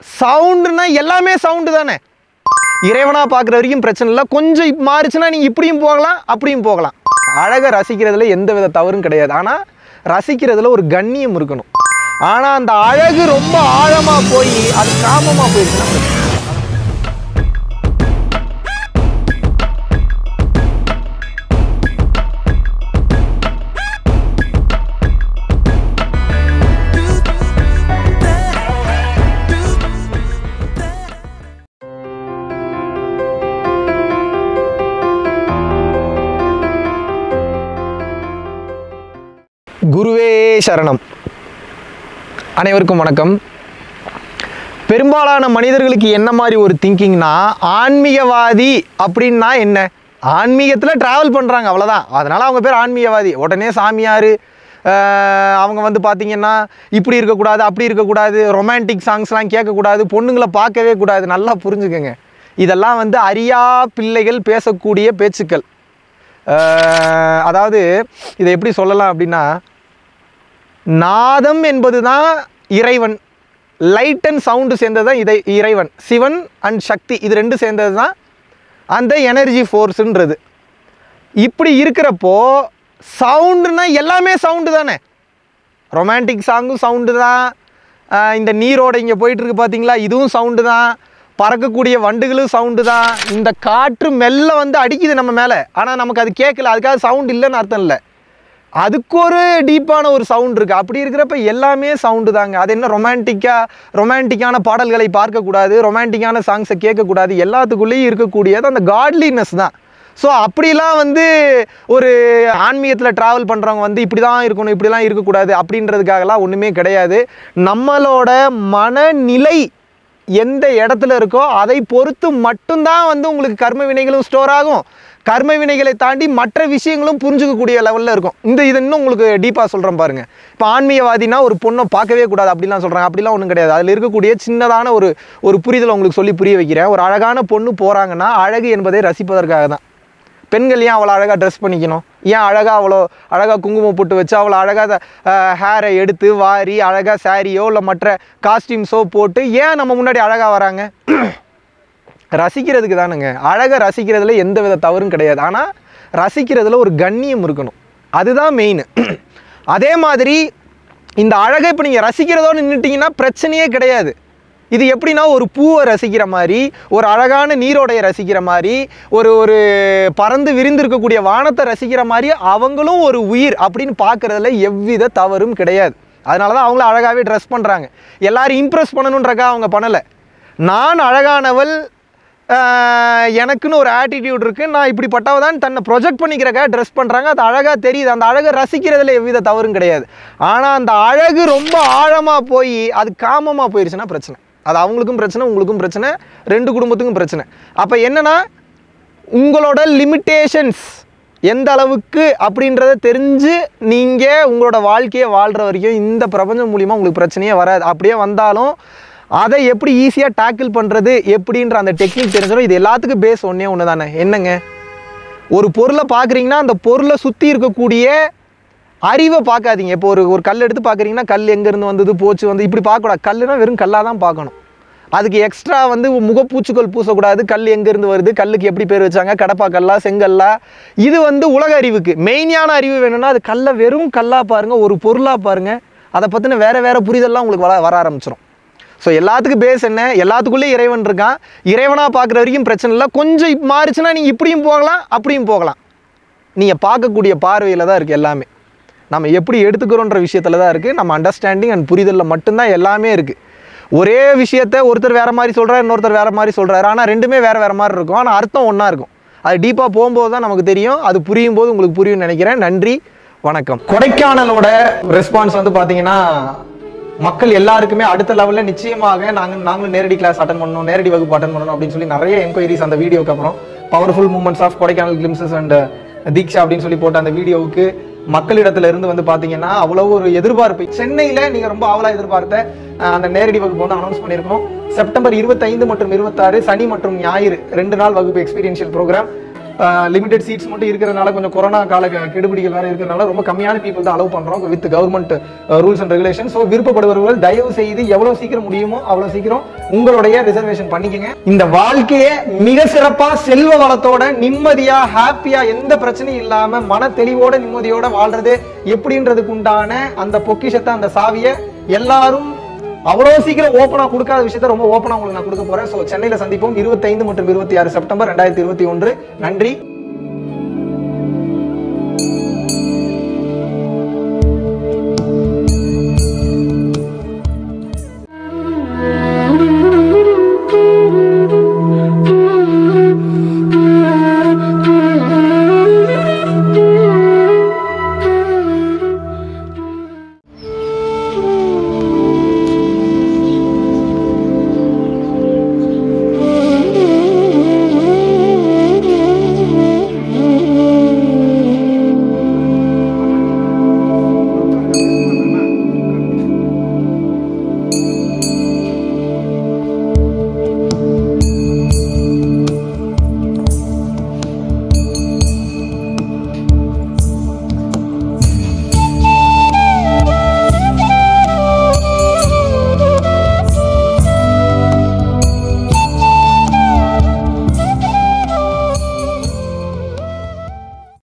சவுண்டுனா எல்லாமே சவுண்டு தானே இறைவனா பார்க்குற வரைக்கும் பிரச்சனை இல்லை கொஞ்சம் இப்ப மாறுச்சுன்னா நீங்கள் இப்படியும் போகலாம் அப்படியும் போகலாம் அழகை ரசிக்கிறதுல எந்த வித தவறும் கிடையாது ஆனால் ரசிக்கிறதுல ஒரு கண்ணியம் இருக்கணும் ஆனால் அந்த அழகு ரொம்ப ஆழமாக போய் அது காமமாக போயிடுச்சுன்னா பிரச்சனை. குருவே சரணம் அனைவருக்கும் வணக்கம் பெரும்பாலான மனிதர்களுக்கு என்ன மாதிரி ஒரு திங்கிங்னா ஆன்மீகவாதி அப்படின்னா என்ன ஆன்மீகத்தில் ட்ராவல் பண்ணுறாங்க அவ்வளோதான் அதனால் அவங்க பேர் ஆன்மீகவாதி உடனே சாமியார் ஆஹ், அவங்க வந்து பார்த்தீங்கன்னா இப்படி இருக்கக்கூடாது அப்படி இருக்கக்கூடாது ரொமான்டிக் சாங்ஸ்லாம் கேட்கக்கூடாது பொண்ணுங்களை பார்க்கவே கூடாது நல்லா புரிஞ்சுக்கோங்க இதெல்லாம் வந்து அறியா பிள்ளைகள் பேசக்கூடிய பேச்சுக்கள் ஆஹ், அதாவது இதை எப்படி சொல்லலாம் அப்படின்னா நாதம் என்பது தான் இறைவன் லைட் அண்ட் சவுண்டு சேர்ந்தது தான் இதை இறைவன் சிவன் அண்ட் சக்தி இது ரெண்டும் சேர்ந்தது தான் அந்த எனர்ஜி ஃபோர்ஸுன்றது இப்படி இருக்கிறப்போ சவுண்டுனா எல்லாமே சவுண்டு தானே ரொமான்டிக் சாங்கும் சவுண்டு தான் ஆஹ் இந்த நீரோட இங்கே போயிட்டுருக்கு பார்த்தீங்களா இதுவும் சவுண்டு தான் பறக்கக்கூடிய வண்டுகளும் சவுண்டு தான் இந்த காற்று மெல்ல வந்து அடிக்குது நம்ம மேலே ஆனால் நமக்கு அது கேட்கல அதுக்காக சவுண்ட் இல்லைன்னு அர்த்தம் இல்லை அதுக்கு ஒரு டீப்பான ஒரு சவுண்ட் இருக்குது அப்படி இருக்கிறப்ப எல்லாமே சவுண்டு தாங்க அது என்ன ரொமான்டிக்காக ரொமான்டிக்கான பாடல்களை பார்க்கக்கூடாது ரொமான்டிக்கான சாங்ஸை கேட்கக்கூடாது எல்லாத்துக்குள்ளேயும் இருக்கக்கூடியது அந்த காட்லினஸ் தான் ஸோ அப்படிலாம் வந்து ஒரு ஆன்மீகத்தில் ட்ராவல் பண்ணுறவங்க வந்து இப்படி தான் இருக்கணும் இப்படிலாம் இருக்கக்கூடாது அப்படின்றதுக்காகலாம் ஒன்றுமே கிடையாது நம்மளோட மனநிலை எந்த இடத்துல இருக்கோ அதை பொறுத்து மட்டும்தான் வந்து உங்களுக்கு கர்ம வினைகளும் ஸ்டோர் ஆகும் கர்ம வினைகளை தாண்டி மற்ற விஷயங்களும் புரிஞ்சுக்கக்கூடிய லெவலில் இருக்கும் இந்த இது இன்னும் உங்களுக்கு டீப்பாக சொல்கிறேன் பாருங்க இப்போ ஆன்மீகவாதினா ஒரு பொண்ணை பார்க்கவே கூடாது அப்படிலாம் சொல்கிறாங்க அப்படிலாம் ஒன்றும் கிடையாது அதில் இருக்கக்கூடிய சின்னதான ஒரு ஒரு புரிதலை உங்களுக்கு சொல்லி புரிய வைக்கிறேன் ஒரு அழகான பொண்ணு போகிறாங்கன்னா அழகு என்பதை ரசிப்பதற்காக தான் பெண்கள் ஏன் அவ்வளோ அழகாக ட்ரெஸ் பண்ணிக்கணும் ஏன் அழகாக அவ்வளோ அழகாக குங்குமம் போட்டு வச்சு அவ்வளோ அழகாக ஹேரை எடுத்து வாரி அழகாக சாரியோ இல்லை மற்ற காஸ்டியூம்ஸோ போட்டு ஏன் நம்ம முன்னாடி அழகாக வராங்க ரசிக்கிறதுக்கு தானுங்க அழகை ரசிக்கிறதுல எந்த வித தவறும் கிடையாது ஆனால் ரசிக்கிறதுல ஒரு கண்ணியம் இருக்கணும் அதுதான் மெயின் அதே மாதிரி இந்த அழகை இப்போ நீங்கள் ரசிக்கிறதோடு நின்றுட்டீங்கன்னா பிரச்சனையே கிடையாது இது எப்படின்னா ஒரு பூவை ரசிக்கிற மாதிரி ஒரு அழகான நீரோடையை ரசிக்கிற மாதிரி ஒரு ஒரு பறந்து விரிந்திருக்கக்கூடிய வானத்தை ரசிக்கிற மாதிரி அவங்களும் ஒரு உயிர் அப்படின்னு பார்க்குறதுல எவ்வித தவறும் கிடையாது அதனால தான் அவங்கள அழகாகவே ட்ரெஸ் பண்ணுறாங்க எல்லாரும் இம்ப்ரெஸ் பண்ணணுன்றக்கா அவங்க பண்ணலை நான் அழகானவள் ஆஹ், எனக்குன்னு ஒரு ஆட்டிடியூட் இருக்குது நான் இப்படிப்பட்டவ தான் தன்னை ப்ரொஜெக்ட் பண்ணிக்கிறக்கா ட்ரெஸ் பண்ணுறாங்க அது அழகாக தெரியுது அந்த அழகை ரசிக்கிறதுல எவ்வித தவறும் கிடையாது ஆனால் அந்த அழகு ரொம்ப ஆழமாக போய் அது காமமாக போயிடுச்சுன்னா பிரச்சனை அது அவங்களுக்கும் பிரச்சனை உங்களுக்கும் பிரச்சனை ரெண்டு குடும்பத்துக்கும் பிரச்சனை அப்போ என்னன்னா உங்களோட லிமிட்டேஷன்ஸ் எந்த அளவுக்கு அப்படின்றத தெரிஞ்சு நீங்கள் உங்களோட வாழ்க்கையை வாழ்கிற வரைக்கும் இந்த பிரபஞ்சம் மூலிமா உங்களுக்கு பிரச்சனையே வராது அப்படியே வந்தாலும் அதை எப்படி ஈஸியாக டேக்கிள் பண்ணுறது எப்படின்ற அந்த டெக்னிக் தெரிஞ்சிடும் இது எல்லாத்துக்கும் பேஸ் ஒன்றே ஒன்று தானே என்னங்க ஒரு பொருளை பார்க்குறீங்கன்னா அந்த பொருளை சுற்றி இருக்கக்கூடிய அறிவை பார்க்காதீங்க இப்போ ஒரு ஒரு கல் எடுத்து பார்க்குறீங்கன்னா கல் எங்கேருந்து வந்தது போச்சு வந்து இப்படி பார்க்கக்கூடாது கல்லுனா வெறும் கல்லாக தான் பார்க்கணும் அதுக்கு எக்ஸ்ட்ரா வந்து முகப்பூச்சுக்கள் பூசக்கூடாது கல் எங்கேருந்து வருது கல்லுக்கு எப்படி பேர் வச்சாங்க கடப்பா கல்லா செங்கல்லா இது வந்து உலக அறிவுக்கு மெயினான அறிவு வேணும்னா அது கல்லை வெறும் கல்லாக பாருங்கள் ஒரு பொருளாக பாருங்கள் அதை பற்றின வேறு வேறு புரிதல்லாம் உங்களுக்கு வர வர ஆரம்பிச்சிடும் ஸோ எல்லாத்துக்கும் பேஸ் என்ன எல்லாத்துக்குள்ளேயும் இறைவன் இருக்கான் இறைவனாக பார்க்குற வரைக்கும் பிரச்சனை இல்லை கொஞ்சம் இப்ப மாறுச்சுன்னா நீங்கள் இப்படியும் போகலாம் அப்படியும் போகலாம் நீங்கள் பார்க்கக்கூடிய பார்வையில் தான் இருக்குது எல்லாமே நம்ம எப்படி எடுத்துக்கிறோன்ற விஷயத்தில் தான் இருக்குது நம்ம அண்டர்ஸ்டாண்டிங் அண்ட் புரிதலில் மட்டும்தான் எல்லாமே இருக்குது ஒரே விஷயத்த ஒருத்தர் வேறு மாதிரி சொல்கிறார் இன்னொருத்தர் வேறு மாதிரி சொல்கிறாரு ஆனால் ரெண்டுமே வேறு வேறு மாதிரி இருக்கும் ஆனால் அர்த்தம் ஒன்றா இருக்கும் அது டீப்பாக போகும்போது தான் நமக்கு தெரியும் அது புரியும் போது உங்களுக்கு புரியும்னு நினைக்கிறேன் நன்றி வணக்கம் கொடைக்கானலோட ரெஸ்பான்ஸ் வந்து பார்த்தீங்கன்னா மக்கள் எல்லாருக்குமே அடுத்த லெவலில் நிச்சயமாக நாங்கள் நாங்களும் நேரடி கிளாஸ் அட்டன் பண்ணணும் நேரடி வகுப்பு அட்டன் பண்ணணும் அப்படின்னு சொல்லி நிறைய என்கொயரிஸ் அந்த வீடியோக்கு அப்புறம் powerful moments of Kodaikanal glimpses and Deeksha அப்படின்னு சொல்லி போட்ட அந்த வீடியோவுக்கு மக்களிடத்துல இருந்து வந்து பாத்தீங்கன்னா அவ்வளவு ஒரு எதிர்பார்ப்பு சென்னையில நீங்க ரொம்ப ஆவலா எதிர்பார்த்த அஹ், அந்த நேரடி வகுப்பு வந்து அனௌன்ஸ் பண்ணியிருக்கோம் செப்டம்பர் இருபத்தைந்து மற்றும் இருபத்தாறு சனி மற்றும் ஞாயிறு ரெண்டு நாள் வகுப்பு எக்ஸ்பீரியன்ஷியல் ப்ரோக்ராம் லிமிடெட் சீட்ஸ் மட்டும் இருக்கிறதுனால கொஞ்சம் கொரோனா கால க- கெடுபிடிகள் வேற இருக்கிறதுனால ரொம்ப கம்மியான பீப்புள் தான் அலோவ் பண்றோம் with government rules and regulation so விருப்பப்படுபவர்கள் தயவு செய்து எவ்வளவு சீக்கிரம் முடியுமோ அவ்வளவு சீக்கிரம் உங்களுடைய ரிசர்வேஷன் பண்ணிக்கங்க இந்த வாழ்க்கையை மிக சிறப்பா செல்வ வளத்தோட நிம்மதியா ஹாப்பியா எந்த பிரச்சனையும் இல்லாம மன தெளிவோட நிம்மதியோட வாழ்றது எப்படின்றதுக்கு உண்டான அந்த பொக்கிஷத்தை அந்த சாவியை எல்லாரும் அவ்வளோ சீக்கிரம் ஓப்பனா கொடுக்காத விஷயத்த ரொம்ப ஓப்பனா உங்களுக்கு நான் கொடுக்க போறேன் ஸோ சென்னையில சந்திப்போம் இருபத்தைந்து மற்றும் இருபத்தி ஆறு செப்டம்பர் ரெண்டாயிரத்தி இருபத்தி ஒன்று நன்றி